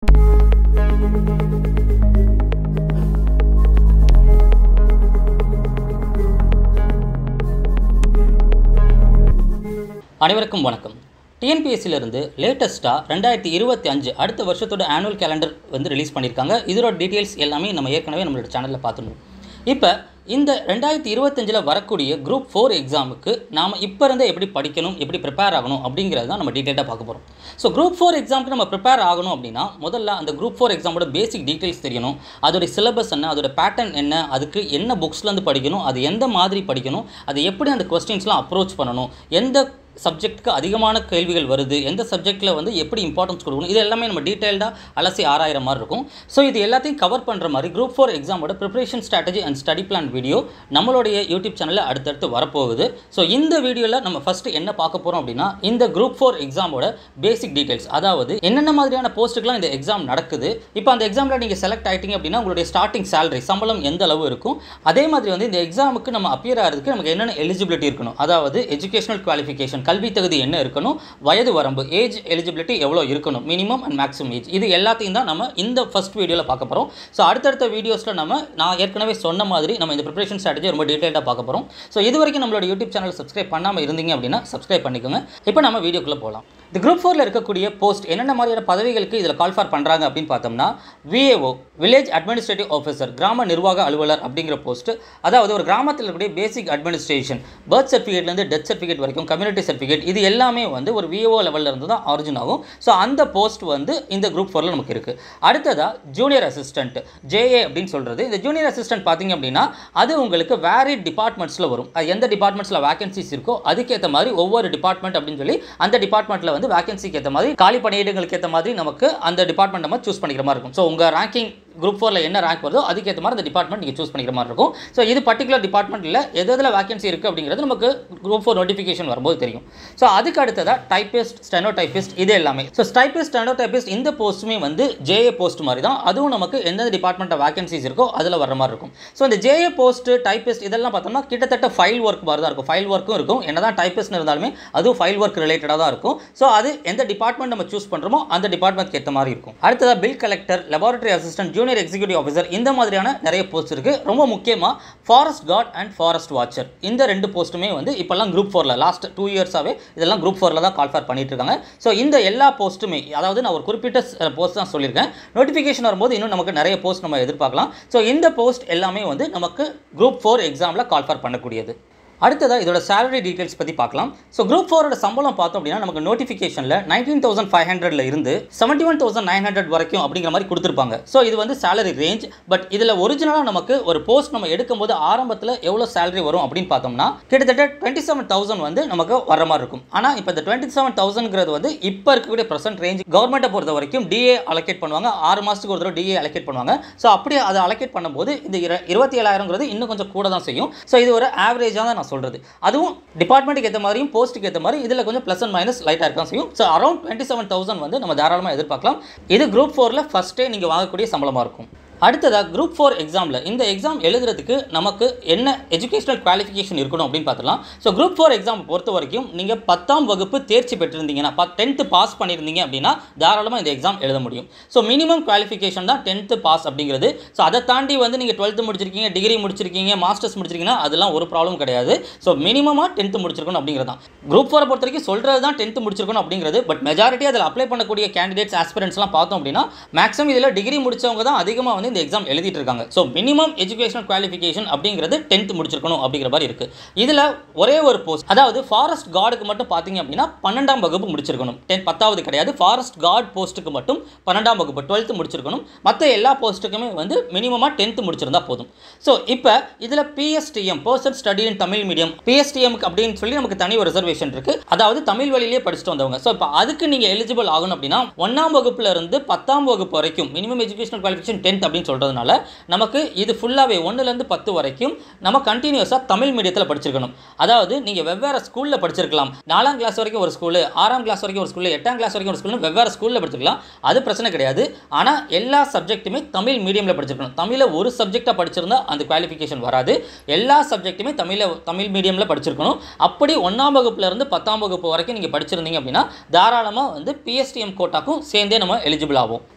அனைவருக்கும் வணக்கம் டிஎன்பிஎஸ்சிலிருந்து லேட்டஸ்ட்டாக ரெண்டாயிரத்தி இருபத்தி அஞ்சு அடுத்த வருஷத்தோட ஆனுவல் கேலண்டர் வந்து ரிலீஸ் பண்ணியிருக்காங்க இதோட டீட்டெயில்ஸ் எல்லாமே நம்ம ஏற்கனவே நம்மளோட சேனலில் பார்த்துருந்தோம் இப்போ இந்த ரெண்டாயிரத்தி இருபத்தஞ்சில் வரக்கூடிய குரூப் ஃபோர் எக்ஸாமுக்கு நாம் இப்போ இருந்தே எப்படி படிக்கணும் எப்படி ப்ரிப்பேர் ஆகணும் அப்படிங்கிறது தான் நம்ம டீட்டெயிலாக பார்க்க போகிறோம் ஸோ குரூப் ஃபோர் எக்ஸாமுக்கு நம்ம ப்ரிப்பேர் ஆகணும் அப்படின்னா முதல்ல அந்த குரூப் ஃபோர் எக்ஸாமோட பேசிக் டீட்டெயில்ஸ் தெரியணும் அதோட சிலபஸ் என்ன அதோட பேட்டர்ன் என்ன அதுக்கு என்ன புக்ஸ்லேருந்து படிக்கணும் அது எந்த மாதிரி படிக்கணும் அது எப்படி அந்த கொஸ்டின்ஸ்லாம் அப்ரோச் பண்ணணும் எந்த சப்ஜெக்ட்டுக்கு அதிகமான கேள்விகள் வருது எந்த சப்ஜெக்ட்டில் வந்து எப்படி இம்பார்ட்டன்ஸ் கொடுக்கணும் இது எல்லாமே நம்ம டீட்டெயில்டாக அலசி ஆராயிற மாதிரி இருக்கும் ஸோ இது எல்லாத்தையும் கவர் பண்ணுற மாதிரி குரூப் ஃபோர் எக்ஸாமோட preparation strategy and study plan video நம்மளுடைய யூடியூப் சேனலில் அடுத்தடுத்து வரப்போகுது ஸோ இந்த வீடியோவில் நம்ம ஃபஸ்ட்டு என்ன பார்க்க போகிறோம் அப்படின்னா இந்த குரூப் ஃபோர் எக்ஸாமோட பேசிக் டீட்டெயில்ஸ் அதாவது என்னென்ன மாதிரியான போஸ்ட்டுக்கெலாம் இந்த எக்ஸாம் நடக்குது இப்போ அந்த எக்ஸாமில் நீங்கள் செலக்ட் ஆகிட்டீங்க அப்படின்னா உங்களுடைய ஸ்டார்டிங் சேலரி சம்பளம் எந்த அளவு இருக்கும் அதே மாதிரி வந்து இந்த எக்ஸாமுக்கு நம்ம அப்பியர் ஆகிறதுக்கு நமக்கு என்னென்ன எலிஜிபிலிட்டி இருக்கணும் அதாவது எஜுகேஷனல் குவாலிஃபிகேஷன் கல்வி தகுதி என்ன இருக்கணும் வயது வரம்பு ஏஜ் எலிஜிபிலிட்டி எவ்வளோ இருக்கணும் மினிமம் அண்ட் மேக்ஸிமம் ஏஜ் இது எல்லாத்தையும் தான் நம்ம இந்த ஃபஸ்ட் வீடியோவில் பார்க்க போகிறோம் ஸோ அடுத்தடுத்த வீடியோஸில் நம்ம நான் ஏற்கனவே சொன்ன மாதிரி நம்ம இந்த ப்ரிப்பரேஷன் ஸ்ட்ராட்டஜி ரொம்ப டீட்டெயிலாக பார்க்க போகிறோம் ஸோ இது வரைக்கும் நம்மளோட யூடியூப் சேனல் சப்ஸ்கிரைப் பண்ணாமல் இருந்தீங்க அப்படின்னா சப்ஸ்கிரைப் பண்ணிக்கோங்க இப்போ நம்ம வீடியோக்குள்ளே போகலாம் இந்த குரூப் ஃபோரில் இருக்கக்கூடிய போஸ்ட் என்னென்ன மாதிரியான பதவிகளுக்கு இதில் கால் ஃபார் பண்ணுறாங்க அப்படின்னு பார்த்தோம்னா விஏஓ வில்லேஜ் அட்மினிஸ்ட்ரேட்டிவ் ஆஃபீஸர் கிராம நிர்வாக அலுவலர் அப்படிங்கிற போஸ்ட் அதாவது ஒரு கிராமத்தில் இருக்கக்கூடிய பேசிக் அட்மினிஸ்ட்ரேஷன் பர்த் சர்டிஃபிகேட்லேருந்து டெத் சர்டிஃபிகேட் வரைக்கும் கம்யூனிட்டி சர்டிஃபிகேட் இது எல்லாமே வந்து ஒரு விஏஓ லெவலில் இருந்து தான் ஆரிஜின் ஆகும் ஸோ அந்த போஸ்ட் வந்து இந்த குரூப் ஃபோரில் நமக்கு இருக்குது அடுத்ததாக ஜூனியர் அசிஸ்டன்ட் ஜேஏ அப்படின்னு சொல்கிறது இந்த ஜூனியர் அசிஸ்டன்ட் பார்த்தீங்க அப்படின்னா அது உங்களுக்கு வேரிட் டிபார்ட்மெண்ட்ஸில் வரும் அது எந்த டிபார்ட்மெண்ட்ஸில் வேகன்சிஸ் இருக்கோ அதுக்கேற்ற மாதிரி ஒவ்வொரு டிபார்ட்மெண்ட் அப்படின்னு சொல்லி அந்த டிபார்ட்மெண்ட்டில் வந்து வேகன்சிக்கு ஏற்ற மாதிரி காலி பணியிடங்களுக்கு ஏற்ற மாதிரி நமக்கு அந்த டிபார்ட்மெண்ட் நம்ம சூஸ் பண்ணிக்கிற மாதிரி இருக்கும் ஸோ உங்கள் ரேங்கிங் குரூப் ஃபோரில் என்ன ரேங்க் வருதோ அதுக்கேற்ற மாதிரி அந்த டிபார்ட்மெண்ட் நீங்கள் சூஸ் பண்ணிக்கிற மாதிரி இருக்கும் ஸோ இது பர்டிகுலர் டிபார்ட்மெண்ட்டில் எது எதில் வேகன்சி இருக்குது அப்படிங்கிறது நமக்கு குரூப் ஃபோர் நோட்டிஃபிகேஷன் வரும்போது தெரியும் ஸோ அதுக்கு அடுத்ததாக டைப்பிஸ்ட் ஸ்டெனோ டைப்பிஸ்ட் இது எல்லாமே ஸோ டைப்பிஸ்ட் ஸ்டெனோ டைப்பிஸ்ட் இந்த போஸ்ட்டுமே வந்து ஜேஏ போஸ்ட் மாதிரி தான் அதுவும் நமக்கு எந்தெந்த டிபார்ட்மெண்ட்டில் வேகன்சிஸ் இருக்கோ அதில் வர மாதிரி இருக்கும் ஸோ இந்த ஜேஏ போஸ்ட் டைப்பிஸ்ட் இதெல்லாம் பார்த்தோம்னா கிட்டத்தட்ட ஃபைல் ஒர்க் மாதிரி தான் இருக்கும் ஃபைல் ஒர்க்கும் இருக்கும் என்ன தான் டைப்பிஸ்ட்னு இருந்தாலுமே அதுவும் ஃபைல் ஒர்க் ரிலேட்டடாக தான் இருக்கும் ஸோ அது எந்த டிபார்ட்மெண்ட் நம்ம சூஸ் பண்ணுறோமோ அந்த டிபார்ட்மெண்ட்க்கு ஏற்ற மாதிரி இருக்கும் அடுத்ததாக bill collector laboratory assistant junior executive officer இந்த மாதிரியான நிறைய போஸ்ட் இருக்குது ரொம்ப முக்கியமாக forest guard and forest watcher இந்த ரெண்டு போஸ்ட்டுமே வந்து இப்போல்லாம் குரூப் ஃபோரில் லாஸ்ட் டூ இயர்ஸாகவே இதெல்லாம் குரூப் ஃபோரில் தான் கால் ஃபார் பண்ணிட்டு இருக்காங்க ஸோ இந்த எல்லா போஸ்ட்டுமே அதாவது நான் ஒரு குறிப்பிட்ட போஸ்ட் தான் சொல்லியிருக்கேன் நோட்டிஃபிகேஷன் வரும்போது இன்னும் நமக்கு நிறைய போஸ்ட் நம்ம எதிர்பார்க்கலாம் ஸோ இந்த போஸ்ட் எல்லாமே வந்து நமக்கு குரூப் ஃபோர் எக்ஸாமில் கால் ஃபார் பண்ணக்கூடியது அடுத்ததாக இதோட சேலரி டீட்டெயில்ஸ் பற்றி பார்க்கலாம் ஸோ குரூப் ஃபோரோட சம்பளம் பார்த்தோம் அப்படின்னா நமக்கு நோட்டிஃபிகேஷனில் நைன்டீன் தௌசண்ட் ஃபைவ் ஹண்ட்ரட்ல இருந்து seventy one thousand nine hundred வரைக்கும் அப்படிங்கிற மாதிரி கொடுத்துருப்பாங்க ஸோ இது வந்து சேலரி ரேஞ்ச் பட் இதில் ஒரிஜினலாக நமக்கு ஒரு போஸ்ட் நம்ம எடுக்கும்போது ஆரம்பத்தில் எவ்வளோ சேலரி வரும் அப்படின்னு பார்த்தோம்னா கிட்டத்தட்ட டுவெண்ட்டி செவன் தௌசண்ட் வந்து நமக்கு வர மாதிரி இருக்கும் ஆனால் இப்போ இந்த டுவெண்ட்டி செவன் தௌசண்ட்ங்கிறது வந்து இப்போ இருக்கக்கூடிய ப்ரெசென்ட் ரேஞ்ச் கவர்மெண்ட்டை பொறுத்த வரைக்கும் டிஏ அலோகேட் பண்ணுவாங்க ஆறு மாதத்துக்கு ஒரு தடவை டிஏ அலோகேட் பண்ணுவாங்க ஸோ அப்படியே அதை அலோகேட் பண்ணும்போது இந்த இர இருபத்தி ஏழாயிரங்கிறது இன்னும் கொஞ்சம் கூட தான் செய்யும் ஸோ இது ஒரு ஆவரேஜாக தான் நான் சொல்கிறது அதுவும் டிபார்ட்மெண்ட்டுக்கு ஏற்ற மாதிரியும் போஸ்ட்டுக்கு ஏற்ற மாதிரி இதில் கொஞ்சம் ப்ளஸ் அண்ட் மைனஸ் லைட்டாக இருக்கலாம் செய்யும் so around twenty seven thousand வந்து நம்ம தாராளமாக எதிர்பார்க்கலாம் இது குரூப் ஃபோரில் ஃபஸ்ட்டே நீங்கள் வாங்கக்கூடிய சம்பளமாக இருக்கும் அடுத்ததாக குரூப் ஃபோர் எக்ஸாமில் இந்த எக்ஸாம் எழுதுறதுக்கு நமக்கு என்ன எஜுகேஷனல் குவாலிஃபிகேஷன் இருக்கணும் அப்படின்னு பார்த்துலாம் ஸோ குரூப் ஃபோர் எக்ஸாம் பொறுத்த வரைக்கும் நீங்கள் பத்தாம் வகுப்பு தேர்ச்சி பெற்றிருந்தீங்கன்னா பத் டென்த்து பாஸ் பண்ணியிருந்தீங்க அப்படின்னா தாராளமாக இந்த எக்ஸாம் எழுத முடியும் ஸோ மினிமம் குவாலிஃபிகேஷன் தான் டென்த்து பாஸ் அப்படிங்கிறது ஸோ அதை தாண்டி வந்து நீங்கள் டுவெல்த்து முடிச்சிருக்கீங்க டிகிரி முடிச்சிருக்கீங்க மாஸ்டர்ஸ் முடிச்சிருக்கீங்கன்னா அதெல்லாம் ஒரு ப்ராப்ளம் கிடையாது ஸோ மினிமமாக டென்த்து முடிச்சிருக்கணும் அப்படிங்கிறது தான் குரூப் ஃபோரை பொறுத்த வரைக்கும் சொல்கிறது தான் டென்த்து முடிச்சிருக்கணும் அப்படிங்கிறது பட் மெஜாரிட்டி அதில் அப்ளை பண்ணக்கூடிய கேண்டிடேட்ஸ் ஆஸ்பிரன்ஸ்லாம் பார்த்தோம் அப்படின்னா மேக்ஸிமம் இதில் டிகிரி முடிச்சவங்க தான் அதிகமாக வந்து இந்த எக்ஸாம் எழுதிட்டு இருக்காங்க ஸோ மினிமம் எஜுகேஷனல் குவாலிஃபிகேஷன் அப்படிங்கிறது டென்த் முடிச்சிருக்கணும் அப்படிங்கிற மாதிரி இருக்குது இதில் ஒரே ஒரு போஸ்ட் அதாவது ஃபாரஸ்ட் கார்டுக்கு மட்டும் பார்த்தீங்க அப்படின்னா பன்னெண்டாம் வகுப்பு முடிச்சிருக்கணும் டென் பத்தாவது கிடையாது ஃபாரஸ்ட் கார்டு போஸ்ட்டுக்கு மட்டும் பன்னெண்டாம் வகுப்பு டுவெல்த்து முடிச்சிருக்கணும் மற்ற எல்லா போஸ்ட்டுக்குமே வந்து மினிமமாக டென்த்து முடிச்சிருந்தா போதும் ஸோ இப்போ இதில் PSTM person study in Tamil medium PSTM அப்படின்னு சொல்லி நமக்கு தனி ஒரு ரிசர்வேஷன் இருக்குது அதாவது தமிழ் வழியிலே படிச்சுட்டு வந்தவங்க ஸோ இப்போ அதுக்கு நீங்கள் எலிஜிபிள் ஆகணும் அப்படின்னா ஒன்றாம் வகுப்புல இருந்து பத்தாம் வகுப்பு வரைக்கும் மினிமம் எஜுகேஷனல் குவாலிஃபிகேஷன் டென்த் அப்படின்னு சொல்கிறதுனால நமக்கு இது ஃபுல்லாகவே ஒன்றுலேருந்து பத்து வரைக்கும் நம்ம கண்டினியூஸாக தமிழ் மீடியத்தில் படிச்சிருக்கணும் அதாவது நீங்கள் வெவ்வேறு ஸ்கூலில் படிச்சிருக்கலாம் நாலாம் கிளாஸ் வரைக்கும் ஒரு ஸ்கூலு ஆறாம் கிளாஸ் வரைக்கும் ஒரு ஸ்கூலு எட்டாம் கிளாஸ் வரைக்கும் ஒரு ஸ்கூல்னு வெவ்வேறு ஸ்கூலில் படிச்சிருக்கலாம் அது பிரச்சனை கிடையாது ஆனால் எல்லா சப்ஜெக்ட்டுமே தமிழ் மீடியமில் படிச்சிருக்கணும் தமிழில் ஒரு சப்ஜெக்டாக படிச்சிருந்தா அந்த குவாலிஃபிகேஷன் வராது எல்லா சப்ஜெக்ட்டுமே தமிழில் தமிழ் மீடியமில் படிச்சிருக்கணும் அப்படி ஒன்றாம் வகுப்புல இருந்து பத்தாம் வகுப்பு வரைக்கும் நீங்கள் படிச்சிருந்தீங்க அப்படின்னா தாராளமாக வந்து பிஎஸ்டிஎம் கோட்டாக்கும் சேர்ந்தே நம்ம எலிஜிபிள் ஆகும்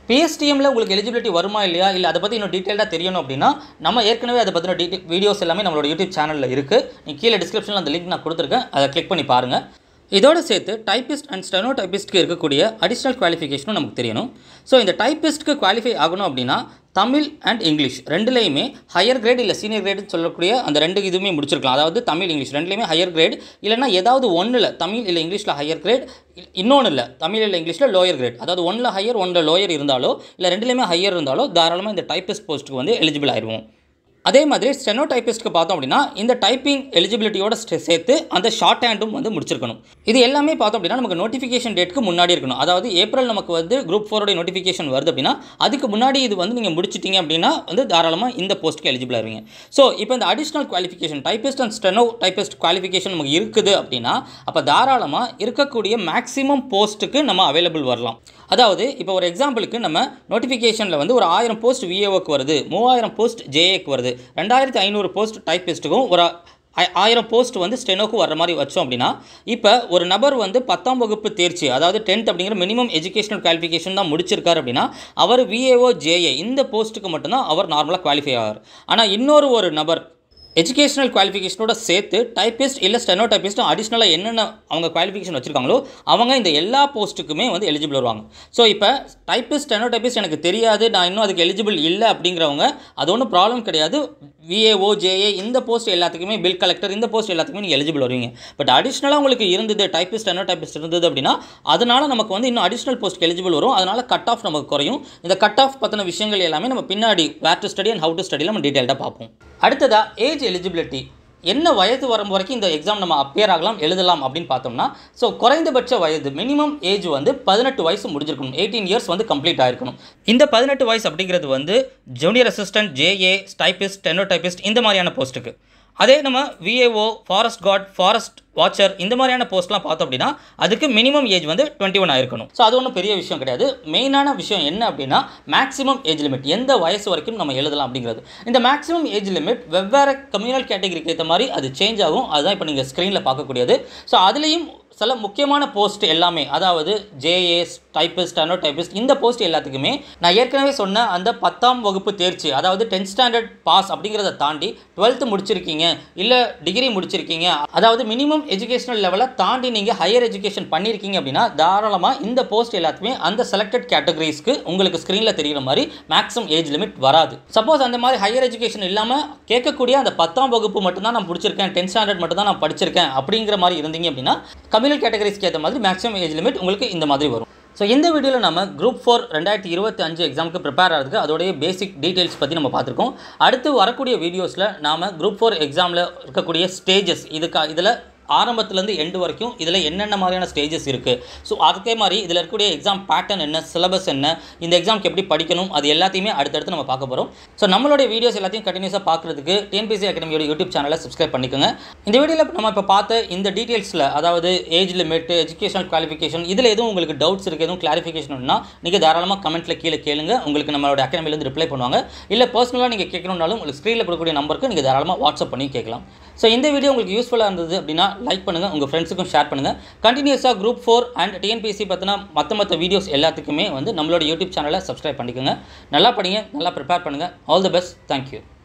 பிஎஸ்டிஎம்ல உங்களுக்கு எலிஜிபிலிட்டி வருமா இல்லையா இல்லை அதை பற்றி இன்னும் டீட்டெயிலாக தெரியணும் அப்படின்னா நம்ம ஏற்கனவே அதை பற்றின டீட்டெயில் வீடியோஸ் எல்லாமே நம்மளோட யூடியூப் சேனலில் இருக்குது நீங்கள் கீழே டிஸ்கிரிப்ஷனில் அந்த லிங்க் நான் கொடுத்துருக்கேன் அதை கிளிக் பண்ணி பாருங்கள் இதோட சேர்த்து டைப்பிஸ்ட் அண்ட் ஸ்டெனோ டைப்பிஸ்ட்க்கு இருக்கக்கூடிய அடிஷ்னல் குவாலிஃபிகேஷனும் நமக்கு தெரியணும் ஸோ இந்த டைப்பிஸ்ட்க்கு குவாலிஃபை ஆகணும் அப்படின்னா தமிழ் அண்ட் இங்கிலீஷ் ரெண்டுலேயுமே ஹையர் கிரேட் இல்லை சீனியர் கிரேட்னு சொல்லக்கூடிய அந்த ரெண்டு இதுவுமே முடிச்சிருக்கலாம் அதாவது தமிழ் இங்கிலீஷ் ரெண்டுலேயுமே ஹையர் கிரேட் இல்லைனா ஏதாவது ஒன்றில் தமிழ் இல்லை இங்கிலீஷில் ஹையர் கிரேட் இன்னொன்று இல்லை தமிழ் இல்லை இங்கிலீஷில் லோயர் கிரேட் அதாவது ஒன்றில் ஹையர் ஒன்றில் லோயர் இருந்தாலோ இல்லை ரெண்டுலேயுமே ஹையர் இருந்தாலோ தாராளமாக இந்த டைப்பிஸ்ட் போஸ்ட்டுக்கு வந்து எலிஜிபிள் ஆயிடுவோம் அதே மாதிரி ஸ்டெனோ டைப்பிஸ்ட்க்கு பார்த்தோம் அப்படின்னா இந்த டைப்பிங் எலிஜிபிலிட்டியோட ஸ்டே- சேர்த்து அந்த ஷார்ட் ஹேண்டும் வந்து முடிச்சிருக்கணும் இது எல்லாமே பார்த்தோம் அப்படின்னா நமக்கு நோட்டிஃபிகேஷன் டேட்க்கு முன்னாடி இருக்கணும் அதாவது ஏப்ரல் நமக்கு வந்து குரூப் ஃபோரோட நோட்டிஃபிகேஷன் வருது அப்படின்னா அதுக்கு முன்னாடி இது வந்து நீங்கள் முடிச்சிட்டீங்க அப்படின்னா வந்து தாராளமாக இந்த போஸ்ட்டுக்கு எலிஜிபிள் ஆயிருவீங்க ஸோ இப்போ இந்த additional qualification typist and steno typist qualification நமக்கு இருக்குது அப்படின்னா அப்போ தாராளமாக இருக்கக்கூடிய மேக்ஸிமம் போஸ்ட்டுக்கு நம்ம அவைலபிள் வரலாம் அதாவது இப்போ ஒரு எக்ஸாம்பிளுக்கு நம்ம நோட்டிஃபிகேஷனில் வந்து ஒரு ஆயிரம் போஸ்ட் விஏஓக்கு வருது மூவாயிரம் போஸ்ட் ஜேஏக்கு வருது ரெண்டாயிரத்தி ஐநூறு போஸ்ட் டைப்பிஸ்ட்டுக்கும் ஒரு ஆ- ஆயிரம் போஸ்ட் வந்து ஸ்டெனோக்கு வர்ற மாதிரி வச்சோம் அப்படின்னா இப்போ ஒரு நபர் வந்து பத்தாம் வகுப்பு தேர்ச்சி அதாவது டென்த் அப்படிங்கிற மினிமம் எஜுகேஷனல் குவாலிஃபிகேஷன் தான் முடிச்சிருக்காரு அப்படின்னா அவர் விஏஓ ஜேஏ இந்த போஸ்ட்டுக்கு மட்டும்தான் அவர் நார்மலாக குவாலிஃபை ஆவார் ஆனால் இன்னொரு ஒரு நபர் எஜுகேஷனல் குவாலிஃபிகேஷனோட சேர்த்து டைப்பிஸ்ட் இல்லை ஸ்டெனோ டைப்பிஸ்ட் அடிஷ்னலாக என்னென்ன அவங்க குவாலிஃபிகேஷன் வச்சுருக்காங்களோ அவங்க இந்த எல்லா போஸ்ட்டுக்குமே வந்து எலிஜிபிள் வருவாங்க ஸோ இப்போ டைப்பிஸ்ட் ஸ்டெனோ டைப்பிஸ்ட் எனக்கு தெரியாது நான் இன்னும் அதுக்கு எலிஜிபிள் இல்லை அப்படிங்கிறவங்க அது ஒன்றும் ப்ராப்ளம் கிடையாது விஏஓ ஜேஏ இந்த போஸ்ட் எல்லாத்துக்குமே பில் கலெக்டர் இந்த போஸ்ட் எல்லாத்துக்குமே நீங்கள் எலிஜிபிள் வருவீங்க பட் அடிஷ்னலாக உங்களுக்கு இருந்தது டைப்பிஸ்ட் ஸ்டெனோ டைப்பிஸ்ட் இருந்தது அப்படின்னா அதனால் நமக்கு வந்து இன்னும் அடிஷ்னல் போஸ்ட் எலிஜிபிள் வரும் அதனால் கட் ஆஃப் நமக்கு குறையும் இந்த கட் ஆஃப் பற்றின விஷயங்கள் எல்லாமே நம்ம பின்னாடி where to study and how to ஸ்டடியில் நம்ம டீட்டெயில்டாக பார்ப்போம் அடுத்ததா ஏஜ் எலிஜிபிலிட்டி என்ன வயது வரும் வரைக்கும் இந்த எக்ஸாம் நம்ம அப்பியர் ஆகலாம் எழுதலாம் அப்படின்னு பார்த்தோம்னா ஸோ குறைந்தபட்ச வயது மினிமம் ஏஜ் வந்து பதினெட்டு வயசு முடிஞ்சிருக்கணும் எயிட்டீன் இயர்ஸ் வந்து கம்ப்ளீட் ஆயிருக்கணும் இந்த பதினெட்டு வயசு அப்படிங்கிறது வந்து junior assistant JA typist steno typist இந்த மாதிரியான போஸ்ட்டுக்கு அதே நம்ம VAO forest guard forest watcher இந்த மாதிரியான போஸ்ட்லாம் பார்த்தோம் அப்படின்னா அதுக்கு மினிமம் ஏஜ் வந்து டுவெண்ட்டி ஒன் ஆயிருக்கணும் ஸோ அது ஒன்றும் பெரிய விஷயம் கிடையாது மெயினான விஷயம் என்ன அப்படின்னா மேக்ஸிமம் ஏஜ் லிமிட் எந்த வயசு வரைக்கும் நம்ம எழுதலாம் அப்படிங்கிறது இந்த மேக்ஸிமம் ஏஜ் லிமிட் வெவ்வேறு கம்யூனல் கேட்டகரிக்கு ஏற்ற மாதிரி அது சேஞ்ச் ஆகும் அதுதான் இப்போ நீங்கள் ஸ்க்ரீனில் பார்க்கக்கூடியது ஸோ அதுலேயும் சில முக்கியமான போஸ்ட் எல்லாமே அதாவது ஜேஏஎஸ் டைப்பிஸ்ட் ஸ்டாண்டோ டைப்பிஸ்ட் இந்த போஸ்ட் எல்லாத்துக்குமே நான் ஏற்கனவே சொன்ன அந்த பத்தாம் வகுப்பு தேர்ச்சி அதாவது டென்த் ஸ்டாண்டர்ட் பாஸ் அப்படிங்கிறத தாண்டி டுவெல்த்து முடிச்சிருக்கீங்க இல்லை டிகிரி முடிச்சிருக்கீங்க அதாவது மினிமம் எஜுகேஷனல் லெவலை தாண்டி நீங்கள் ஹையர் எஜுகேஷன் பண்ணியிருக்கீங்க அப்படின்னா தாராளமாக இந்த போஸ்ட் எல்லாத்துக்குமே அந்த செலக்டட் கேட்டகரிஸ்க்கு உங்களுக்கு ஸ்க்ரீனில் தெரிகிற மாதிரி மேக்ஸிமம் ஏஜ் லிமிட் வராது சப்போஸ் அந்த மாதிரி ஹையர் எஜுகேஷன் இல்லாமல் கேட்கக்கூடிய அந்த பத்தாம் வகுப்பு மட்டும் தான் நான் முடிச்சிருக்கேன் டென்த் ஸ்டாண்டர்ட் மட்டும் தான் நான் படிச்சிருக்கேன் அப்படிங்கிற மாதிரி இருந்தீங்க அப்படின்னா கம்யூனல் கேட்டகரிஸ்க்கு ஏற்ற மாதிரி மேக்ஸிமம் ஏஜ் லிமிட் உங்களுக்கு இந்த மாதிரி வரும் ஸோ இந்த வீடியோவில் நம்ம குரூப் ஃபோர் ரெண்டாயிரத்தி இருபத்தி அஞ்சு எக்ஸாமுக்கு ப்ரிப்பேர் ஆகிறதுக்கு அதோடைய பேசிக் டீட்டெயில்ஸ் பற்றி நம்ம பார்த்துருக்கோம் அடுத்து வரக்கூடிய வீடியோஸில் நாம் குரூப் ஃபோர் எக்ஸாமில் இருக்கக்கூடிய ஸ்டேஜஸ் இதுக்கா இதில் ஆரம்பத்துலேருந்து எண்டு வரைக்கும் இதில் என்னென்ன மாதிரியான ஸ்டேஜஸ் இருக்குது ஸோ அதே மாதிரி இதில் இருக்கக்கூடிய எக்ஸாம் பேட்டர்ன் என்ன சிலபஸ் என்ன இந்த எக்ஸாம்க்கு எப்படி படிக்கணும் அது எல்லாத்தையுமே அடுத்தடுத்து நம்ம பார்க்க போகிறோம் ஸோ நம்மளுடைய வீடியோஸ் எல்லாத்தையும் கண்டினியூஸாக பார்க்குறதுக்கு டிஎன்பிசி அகாடமியோட யூடியூப் சேனலை சப்ஸ்கிரைப் பண்ணிக்கோங்க இந்த வீடியோவில் நம்ம இப்போ பார்த்த இந்த டீட்டெயில்ஸில் அதாவது ஏஜ் லிமிட் எஜுகேஷனல் குவாலிஃபிகேஷன் இதில் எதுவும் உங்களுக்கு டவுட்ஸ் இருக்குது எதுவும் கிளாரிஃபிகேஷன்னா நீங்கள் தாராளமாக கமெண்ட்டில் கீழே கேளுங்க உங்களுக்கு நம்மளோட அகாடமிலேருந்து ரிப்ளை பண்ணுவாங்க இல்லை பர்சனலாக நீங்கள் கேட்கணுன்னாலும் உங்களுக்கு ஸ்க்ரீனில் கொடுக்கக்கூடிய நம்பருக்கு நீங்கள் தாராளமாக வாட்ஸ்அப் பண்ணி கேட்கலாம் ஸோ இந்த வீடியோ உங்களுக்கு யூஸ்ஃபுல்லாக இருந்தது அப்படின்னா லைக் பண்ணுங்கள் உங்கள் ஃப்ரெண்ட்ஸுக்கும் ஷேர் பண்ணுங்கள் கண்டினியூஸாக குரூப் ஃபோர் அண்ட் டிஎன்பிஎஸ்சி பற்றின மற்ற மற்ற வீடியோஸ் எல்லாத்துக்குமே வந்து நம்மளோட யூடியூப் சேனலை சப்ஸ்கிரைப் பண்ணிக்கோங்க நல்லா படிங்க நல்லா ப்ரிப்பேர் பண்ணுங்கள் ஆல் தி பெஸ்ட் தேங்க்யூ